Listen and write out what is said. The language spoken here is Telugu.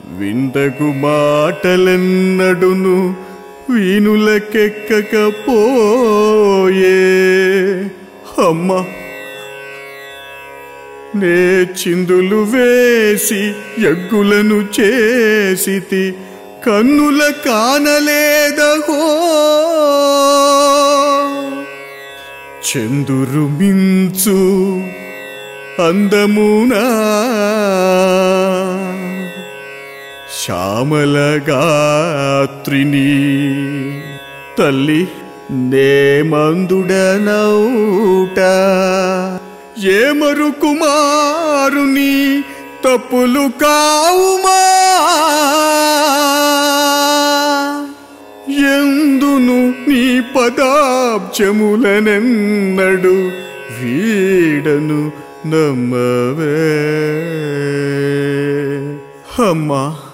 వింతకు మాటలెన్నడును వీణులకెక్కకపోయే అమ్మ నే చిందులు వేసి ఎగ్గులను చేసితి కన్నుల కానలేదహో చందురు మించు అందమునా శ్యామలగాత్రిని తల్లి నేమందుడనౌట ఏమరు కుమారుని తప్పులు కావుమా ఎందును నీ పదాబ్జములనెన్నడు వీడను నమ్మవే అమ్మా